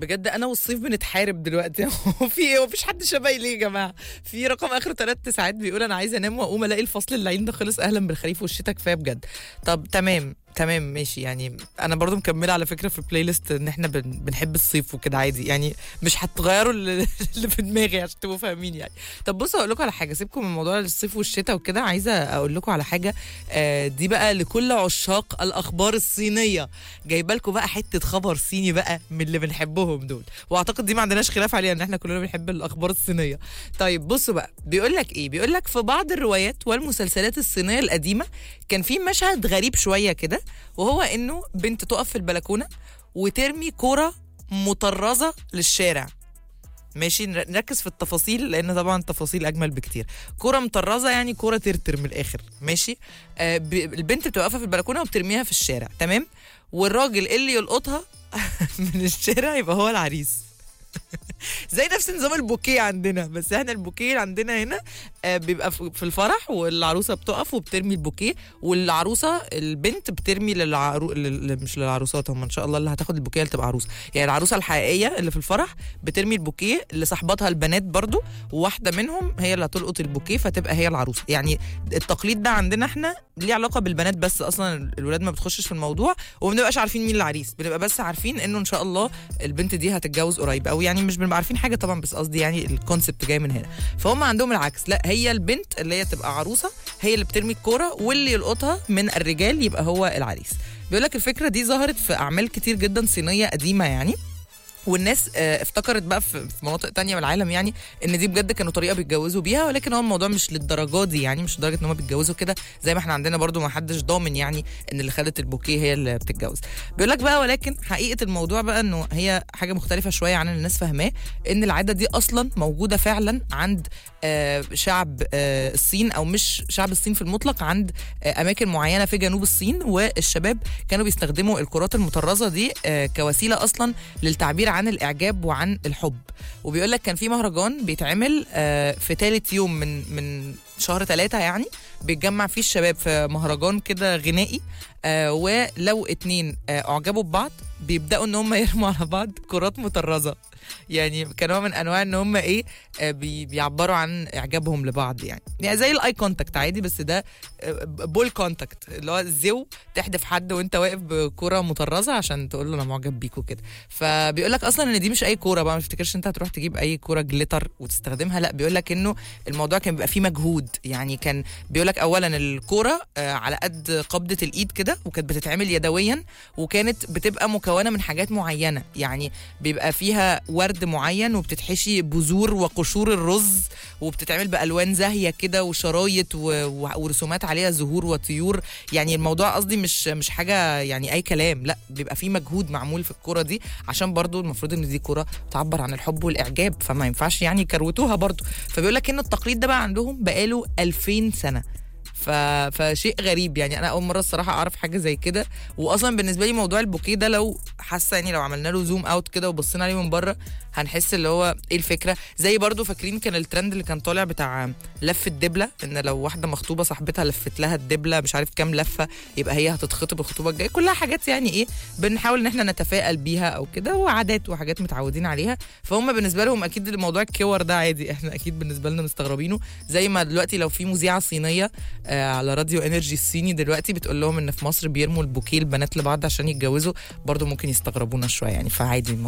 بجد انا والصيف بنتحارب دلوقتي هو في ايه مفيش حد شبهي ليه يا جماعه في رقم اخره ثلاث تسعات بيقول انا عايزه انام واقوم الاقي الفصل اللعين ده خلص اهلا بالخريف والشتاء كفايه بجد طب تمام تمام ماشي يعني انا برضو مكمله على فكره في البلاي ليست ان احنا بن بنحب الصيف وكده عادي يعني مش هتغيروا اللي اللي في دماغي عشان تبقوا فاهمين يعني طب بصوا اقول لكم على حاجه سيبكم من موضوع الصيف والشتاء وكده عايزه اقول لكم على حاجه آه دي بقى لكل عشاق الاخبار الصينيه جايبه لكم بقى حته خبر صيني بقى من اللي بنحبهم دول واعتقد دي ما عندناش خلاف عليها ان احنا كلنا بنحب الاخبار الصينيه طيب بصوا بقى بيقول لك ايه بيقول لك في بعض الروايات والمسلسلات الصينيه القديمه كان في مشهد غريب شويه كده وهو انه بنت تقف في البلكونه وترمي كوره مطرزه للشارع ماشي نر- نركز في التفاصيل لان طبعا التفاصيل اجمل بكتير كوره مطرزه يعني كوره ترتر من الاخر ماشي آه ب- البنت بتبقى واقفه في البلكونه وبترميها في الشارع تمام والراجل اللي يلقطها من الشارع يبقى هو العريس زي نفس نظام البوكيه عندنا بس احنا البوكيه عندنا هنا آه، بيبقى في في الفرح والعروسه بتقف وبترمي البوكيه والعروسه البنت بترمي للعرو... لل... مش للعروسات هم ان شاء الله اللي هتاخد البوكيه اللي تبقى عروسه يعني العروسه الحقيقيه اللي في الفرح بترمي البوكيه لصاحباتها البنات برضو وواحده منهم هي اللي هتلقط البوكيه فتبقى هي العروسه يعني التقليد ده عندنا احنا ليه علاقه بالبنات بس اصلا الولاد ما بتخشش في الموضوع وما بنبقاش عارفين مين العريس بنبقى بس عارفين انه ان شاء الله البنت دي هتتجوز قريب او يعني مش بنبقى عارفين حاجه طبعا بس قصدي يعني الكونسبت جاي من هنا فهم عندهم العكس لا هي البنت اللي هي تبقى عروسه هي اللي بترمي الكوره واللي يلقطها من الرجال يبقى هو العريس بيقول لك الفكره دي ظهرت في اعمال كتير جدا صينيه قديمه يعني والناس آه، افتكرت بقى في في مناطق تانية من العالم يعني ان دي بجد كانوا طريقه بيتجوزوا بيها ولكن هو الموضوع مش للدرجه دي يعني مش لدرجه ان هم بيتجوزوا كده زي ما احنا عندنا برضو ما حدش ضامن يعني ان اللي خدت البوكيه هي اللي بتتجوز بيقول لك بقى ولكن حقيقه الموضوع بقى انه هي حاجه مختلفه شويه عن اللي الناس فاهماه ان العاده دي اصلا موجوده فعلا عند آه، شعب آه، الصين او مش شعب الصين في المطلق عند آه، اماكن معينه في جنوب الصين والشباب كانوا بيستخدموا الكرات المطرزه دي آه، كوسيله اصلا للتعبير عن الاعجاب وعن الحب وبيقول لك كان في مهرجان بيتعمل آه، في ثالث يوم من من شهر ثلاثة يعني بيتجمع فيه الشباب في مهرجان كده غنائي آه ولو اتنين آه اعجبوا ببعض بيبداوا ان هم يرموا على بعض كرات مطرزه يعني كنوع من انواع ان هم ايه آه بي بيعبروا عن اعجابهم لبعض يعني يعني زي الاي كونتاكت عادي بس ده آه بول كونتاكت اللي هو زو تحدف حد وانت واقف بكره مطرزه عشان تقول له انا معجب بيك وكده فبيقول لك اصلا ان دي مش اي كوره بقى ما تفتكرش انت هتروح تجيب اي كوره جليتر وتستخدمها لا بيقول لك انه الموضوع كان بيبقى فيه مجهود يعني كان بيقول لك اولا الكوره آه على قد قبضه الايد كده وكانت بتتعمل يدويا وكانت بتبقى مكونه من حاجات معينه يعني بيبقى فيها ورد معين وبتتحشي بذور وقشور الرز وبتتعمل بالوان زاهيه كده وشرايط و- و- ورسومات عليها زهور وطيور يعني الموضوع قصدي مش مش حاجه يعني اي كلام لا بيبقى في مجهود معمول في الكوره دي عشان برضو المفروض ان دي كوره تعبر عن الحب والاعجاب فما ينفعش يعني يكروتوها برضو فبيقول لك ان التقليد ده بقى عندهم بقاله 2000 سنه ف... فشيء غريب يعني انا اول مره الصراحه اعرف حاجه زي كده واصلا بالنسبه لي موضوع البوكيه ده لو حاسه يعني لو عملنا له زوم اوت كده وبصينا عليه من بره هنحس اللي هو ايه الفكره زي برضو فاكرين كان الترند اللي كان طالع بتاع لف الدبله ان لو واحده مخطوبه صاحبتها لفت لها الدبله مش عارف كام لفه يبقى هي هتتخطب الخطوبه الجايه كلها حاجات يعني ايه بنحاول ان احنا نتفائل بيها او كده وعادات وحاجات متعودين عليها فهم بالنسبه لهم اكيد الموضوع الكور ده عادي احنا اكيد بالنسبه لنا مستغربينه زي ما دلوقتي لو في مذيعه صينيه آه على راديو انرجي الصيني دلوقتي بتقول لهم ان في مصر بيرموا البوكيه البنات لبعض عشان يتجوزوا برضو ممكن يستغربونا شويه يعني فعادي